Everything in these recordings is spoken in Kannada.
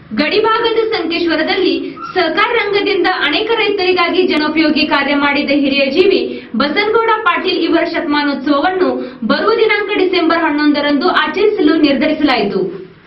ಗಡಿಭಾಗದ ಸಂಕೇಶ್ವರದಲ್ಲಿ ಸಹಕಾರ ರಂಗದಿಂದ ಅನೇಕ ರೈತರಿಗಾಗಿ ಜನೋಪಯೋಗಿ ಕಾರ್ಯ ಮಾಡಿದ ಹಿರಿಯ ಜೀವಿ ಬಸನಗೌಡ ಪಾಟೀಲ್ ಇವರ ಶತಮಾನೋತ್ಸವವನ್ನು ಬರುವ ದಿನಾಂಕ ಡಿಸೆಂಬರ್ ಹನ್ನೊಂದರಂದು ಆಚರಿಸಲು ನಿರ್ಧರಿಸಲಾಯಿತು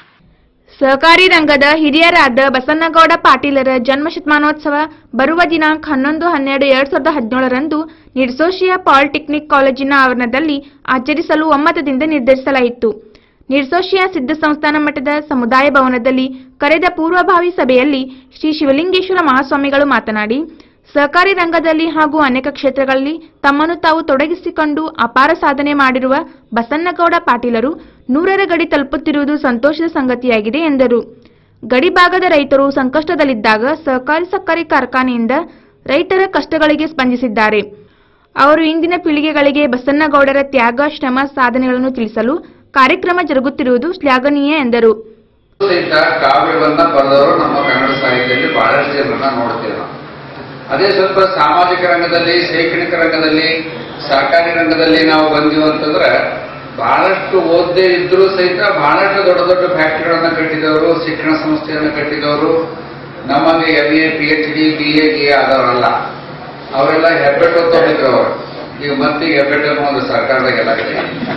ಸಹಕಾರಿ ರಂಗದ ಹಿರಿಯರಾದ ಬಸನ್ನಗೌಡ ಪಾಟೀಲರ ಜನ್ಮ ಶತಮಾನೋತ್ಸವ ಬರುವ ದಿನಾಂಕ ಹನ್ನೊಂದು ಹನ್ನೆರಡು ಎರಡ್ ಸಾವಿರದ ಹದಿನೇಳರಂದು ನಿರ್ಸೋಶಿಯಾ ಪಾಲಿಟೆಕ್ನಿಕ್ ಕಾಲೇಜಿನ ಆವರಣದಲ್ಲಿ ಆಚರಿಸಲು ಒಮ್ಮತದಿಂದ ನಿರ್ಧರಿಸಲಾಯಿತು ನಿರ್ಸೋಶಿಯಾ ಸಿದ್ಧ ಸಂಸ್ಥಾನ ಮಠದ ಸಮುದಾಯ ಭವನದಲ್ಲಿ ಕರೆದ ಪೂರ್ವಭಾವಿ ಸಭೆಯಲ್ಲಿ ಶ್ರೀ ಶಿವಲಿಂಗೇಶ್ವರ ಮಹಾಸ್ವಾಮಿಗಳು ಮಾತನಾಡಿ ಸಹಕಾರಿ ರಂಗದಲ್ಲಿ ಹಾಗೂ ಅನೇಕ ಕ್ಷೇತ್ರಗಳಲ್ಲಿ ತಮ್ಮನ್ನು ತಾವು ತೊಡಗಿಸಿಕೊಂಡು ಅಪಾರ ಸಾಧನೆ ಮಾಡಿರುವ ಬಸನ್ನಗೌಡ ಪಾಟೀಲರು ನೂರರ ಗಡಿ ತಲುಪುತ್ತಿರುವುದು ಸಂತೋಷದ ಸಂಗತಿಯಾಗಿದೆ ಎಂದರು ಗಡಿ ಭಾಗದ ರೈತರು ಸಂಕಷ್ಟದಲ್ಲಿದ್ದಾಗ ಸಹಕಾರಿ ಸಕ್ಕರೆ ಕಾರ್ಖಾನೆಯಿಂದ ರೈತರ ಕಷ್ಟಗಳಿಗೆ ಸ್ಪಂದಿಸಿದ್ದಾರೆ ಅವರು ಇಂದಿನ ಪೀಳಿಗೆಗಳಿಗೆ ಬಸನ್ನಗೌಡರ ತ್ಯಾಗ ಶ್ರಮ ಸಾಧನೆಗಳನ್ನು ತಿಳಿಸಲು ಕಾರ್ಯಕ್ರಮ ಜರುಗುತ್ತಿರುವುದು ಶ್ಲಾಘನೀಯ ಎಂದರು ಸಹಿತ ಕಾವ್ಯವನ್ನ ಬರೆದವರು ನಮ್ಮ ಕನ್ನಡ ಸಾಹಿತ್ಯದಲ್ಲಿ ಬಹಳಷ್ಟು ಜನರನ್ನ ನೋಡ್ತೇವೆ ನಾವು ಅದೇ ಸ್ವಲ್ಪ ಸಾಮಾಜಿಕ ರಂಗದಲ್ಲಿ ಶೈಕ್ಷಣಿಕ ರಂಗದಲ್ಲಿ ಸಹಕಾರಿ ರಂಗದಲ್ಲಿ ನಾವು ಬಂದೀವಿ ಅಂತಂದ್ರೆ ಬಹಳಷ್ಟು ಓದ್ದೇ ಇದ್ರೂ ಸಹಿತ ಬಹಳಷ್ಟು ದೊಡ್ಡ ದೊಡ್ಡ ಫ್ಯಾಕ್ಟರಿಗಳನ್ನ ಕಟ್ಟಿದವರು ಶಿಕ್ಷಣ ಸಂಸ್ಥೆಯನ್ನು ಕಟ್ಟಿದವರು ನಮ್ಮಲ್ಲಿ M A P H D B A ಗಿ ಆದವರಲ್ಲ ಅವರೆಲ್ಲ ಹೆಬ್ಬೆಟ್ಟು ತಗೊಂಡಿದ್ರು ಅವರು ಈಗ ಮತ್ತೆ ಹೆಬ್ಬೆಟ್ಟು ಅನ್ನೋ ಒಂದು ಸರ್ಕಾರದಾಗೆಲ್ಲ ಕಡೆ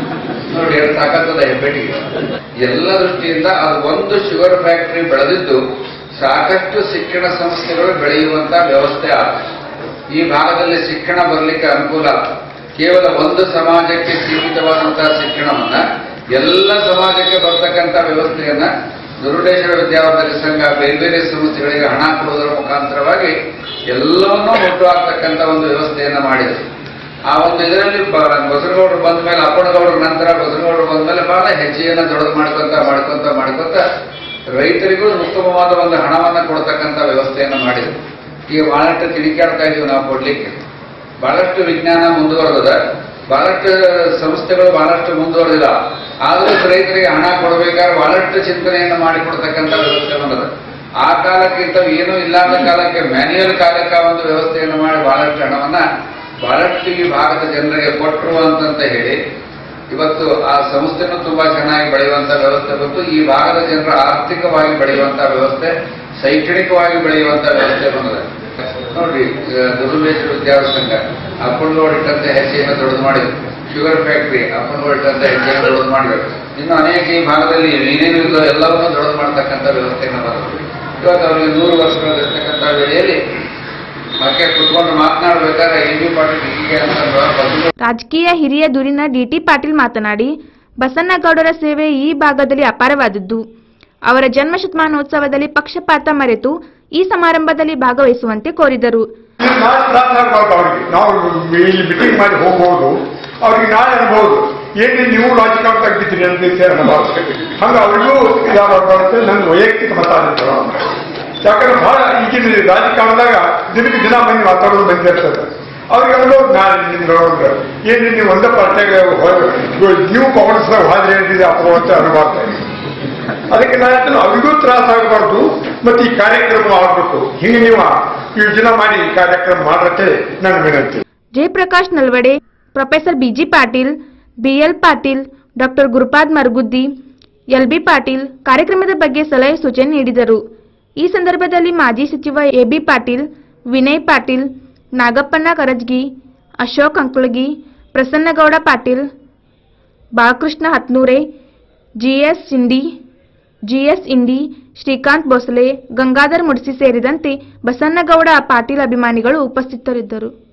ನೋಡಿ ಎರಡು ತಾಕತ್ತದ ಹೆಬ್ಬೆಟ್ಟಿಗೆ ಎಲ್ಲ ದೃಷ್ಟಿಯಿಂದ ಅದು ಒಂದು ಶುಗರ್ ಫ್ಯಾಕ್ಟರಿ ಬೆಳೆದಿದ್ದು ಸಾಕಷ್ಟು ಶಿಕ್ಷಣ ಸಂಸ್ಥೆಗಳು ಬೆಳೆಯುವಂತ ವ್ಯವಸ್ಥೆ ಆದ ಈ ಭಾಗದಲ್ಲಿ ಶಿಕ್ಷಣ ಬರಲಿಕ್ಕೆ ಅನುಕೂಲ ಆಯ್ತು ಕೇವಲ ಒಂದು ಸಮಾಜಕ್ಕೆ ಸೀಮಿತವಾದಂತಹ ಶಿಕ್ಷಣವನ್ನ ಎಲ್ಲ ಸಮಾಜಕ್ಕೆ ಬರ್ತಕ್ಕಂಥ ವ್ಯವಸ್ಥೆಯನ್ನ ದುರುಡೇಶ್ವರ ವಿದ್ಯಾವರ್ಧಕ ಸಂಘ ಬೇರೆ ಬೇರೆ ಸಂಸ್ಥೆಗಳಿಗೆ ಹಣ ಕೊಡುವುದರ ಮುಖಾಂತರವಾಗಿ ಎಲ್ಲವನ್ನೂ ಹುಟ್ಟು ಹಾಕ್ತಕ್ಕಂಥ ಒಂದು ವ್ಯವಸ್ಥೆಯನ್ನ ಮಾಡಿದೆ ಆ ಒಂದು ಇದರಲ್ಲಿ ಬ- ಬಸವನಗೌಡರು ಬಂದ ಮೇಲೆ ಅಪ್ಪನಗೌಡರ ನಂತರ ಬಸವನಗೌಡರು ಬಂದ ಮೇಲೆ ಬಹಳ ಹೆಜ್ಜೆಯನ್ನ ದೊಡ್ಡದು ಮಾಡ್ಕೊಂತ ಮಾಡ್ಕೊಂತ ಮಾಡ್ಕೊಂತ ರೈತರಿಗೂ ಉತ್ತಮವಾದ ಒಂದು ಹಣವನ್ನ ಕೊಡ್ತಕ್ಕಂಥ ವ್ಯವಸ್ಥೆಯನ್ನ ಮಾಡಿದ್ರು ಈಗ ಬಹಳಷ್ಟು ತಿರುಗಾಡ್ತಾ ಇದೀವಿ ನಾವು ಕೊಡ್ಲಿಕ್ಕೆ ಬಹಳಷ್ಟು ವಿಜ್ಞಾನ ಮುಂದುವರೆದ ಬಹಳಷ್ಟು ಸಂಸ್ಥೆಗಳು ಬಹಳಷ್ಟು ಮುಂದುವರೆದಿಲ್ಲ ಆದರೂ ರೈತರಿಗೆ ಹಣ ಕೊಡಬೇಕಾದ್ರೆ ಬಹಳಷ್ಟು ಚಿಂತನೆಯನ್ನು ಮಾಡಿಕೊಡ್ತಕ್ಕಂಥ ವ್ಯವಸ್ಥೆ ಬಂದದ ಆ ಕಾಲಕ್ಕಿಂತ ಏನೂ ಇಲ್ಲದ ಕಾಲಕ್ಕೆ ಮ್ಯಾನ್ಯುಯಲ್ ಕಾಲಕ್ಕೆ ಆ ಒಂದು ವ್ಯವಸ್ಥೆಯನ್ನು ಮಾಡಿ ಬಹಳಷ್ಟು ಹಣವನ್ನ ಬಹಳಷ್ಟು ಈ ಭಾಗದ ಜನರಿಗೆ ಕೊಟ್ಟರು ಅಂತಂತ ಹೇಳಿ ಇವತ್ತು ಆ ಸಂಸ್ಥೆನೂ ತುಂಬಾ ಚೆನ್ನಾಗಿ ಬೆಳೆಯುವಂತ ವ್ಯವಸ್ಥೆ ಬಂತು ಈ ಭಾಗದ ಜನರ ಆರ್ಥಿಕವಾಗಿ ಬೆಳೆಯುವಂತ ವ್ಯವಸ್ಥೆ ಶೈಕ್ಷಣಿಕವಾಗಿ ಬೆಳೆಯುವಂತ ವ್ಯವಸ್ಥೆ ಬಂದಿದೆ ನೋಡ್ರಿ ದುರ್ಬೇಶ್ವರ ವಿದ್ಯಾರ್ಥಿ ಸಂಘ ಅಪ್ಪನಗೌಡ ಇಟ್ಟಂತೆ ಹೆಜ್ಜೆಯನ್ನು ದೊಡ್ಡದು ಮಾಡಿದ್ರು ಶುಗರ್ ಫ್ಯಾಕ್ಟರಿ ಅಪ್ಪನಗೌಡ ಇಟ್ಟಂತೆ ಹೆಜ್ಜೆಯನ್ನು ದೊಡ್ಡದು ಮಾಡಿದ್ರು ಇನ್ನು ಅನೇಕ ಈ ಭಾಗದಲ್ಲಿ ಏನೇನು ಇಲ್ಲೋ ಎಲ್ಲವನ್ನೂ ದೊಡ್ಡದು ಮಾಡತಕ್ಕಂಥ ವ್ಯವಸ್ಥೆಯನ್ನು ಬಂದರು ಇವತ್ತು ಅವರಿಗೆ ನೂರು ವರ್ಷಗಳಿರ್ತಕ್ಕಂಥ ವೇಳೆಯಲ್ಲಿ ಮತ್ತೆ ಕುತ್ಕೊಂಡು ಮಾತನಾಡಬೇಕಾದ್ರೆ ಎಂ ಬಿ ಪಾಟೀಲ್ ಹೀಗೆ ಅಂತ ರಾಜಕೀಯ ಹಿರಿಯ ದುರಿನ ಡಿಟಿ ಪಾಟೀಲ್ ಮಾತನಾಡಿ ಬಸನ್ನಗೌಡರ ಸೇವೆ ಈ ಭಾಗದಲ್ಲಿ ಅಪಾರವಾದದ್ದು ಅವರ ಜನ್ಮ ಶತಮಾನೋತ್ಸವದಲ್ಲಿ ಪಕ್ಷಪಾತ ಮರೆತು ಈ ಸಮಾರಂಭದಲ್ಲಿ ಭಾಗವಹಿಸುವಂತೆ ಕೋರಿದರು ನಾಳೆ ತ್ರಾಸ ಆಗ್ಬಾರ್ದು ಅವ್ರಿಗೆ ನಾವು ಇಲ್ಲಿ ಮೀಟಿಂಗ್ ಮಾಡಿ ಹೋಗ್ಬೋದು ಅವ್ರಿಗೆ ನಾಳೆ ಅನ್ಬೋದು ಏನೇ ನೀವು ರಾಜಕಾರಣ ತೆಗ್ದಿದ್ದೀರಿ ಅಂತ ಅನ್ನಬಾರ್ದು ಹಂಗ ಅವರಿಗೂ ಇದಾಗಬಾರ್ದು ನನ್ನ ವೈಯಕ್ತಿಕ ಮತ ಅಂತಾರೆ ಯಾಕಂದ್ರೆ ಬಹಳ ಈಗಿನ ರಾಜಕಾರಣದಾಗ ದಿನಕ್ಕೆ ದಿನ ಮಂದಿ ಮಾತಾಡೋದು ಬಂದಿ ಇರ್ತದೆ ಅವ್ರಿಗೆ ಅನ್ಬೋದು ನಾಳೆ ನಿಮ್ ನೋಡಿದ್ರೆ ಏನೇ ನೀವು ಒಂದೇ ಪಾರ್ಟಿಯಾಗ ನೀವು ಕಾಂಗ್ರೆಸ್ದಾಗ ಹಾಜರಿ ಹೇಳಿದ್ರೆ ಅಪ್ಪ ಅಂತ ಅನ್ಬಾರ್ದು ಅದಕ್ಕೆ ನಾನು ಹೇಳ್ತೇನೆ ಅವರಿಗೂ ತ್ರಾಸ ಆಗಬಾರ್ದು ಮತ್ತೆ ಈ ಕಾರ್ಯಕ್ರಮ ಆಗಬೇಕು ಹಿಂಗೆ ನೀವು ಯೋಜನೆ ಮಾಡಿ ಈ ಕಾರ್ಯಕ್ರಮ ಮಾಡತ್ತೆ ನನ್ನ ವಿನಂತಿ Jayaprakash Nalwade professor B G Patil B L Patil doctor Gurupad Marguddi L B Patil ಕಾರ್ಯಕ್ರಮದ ಬಗ್ಗೆ ಸಲಹೆ ಸೂಚನೆ ನೀಡಿದರು ಈ ಸಂದರ್ಭದಲ್ಲಿ ಮಾಜಿ ಸಚಿವ A B Patil Vinay Patil Nagappanna Karajgi Ashok Ankulagi Prasannagouda Patil Balakrishna Hatnure G S Sindi G S Indi Srikanth Bhosale Gangadhar Mudsi ಸೇರಿದಂತೆ ಬಸನ್ನಗೌಡ ಪಾಟೀಲ್ ಅಭಿಮಾನಿಗಳು ಉಪಸ್ಥಿತರಿದ್ದರು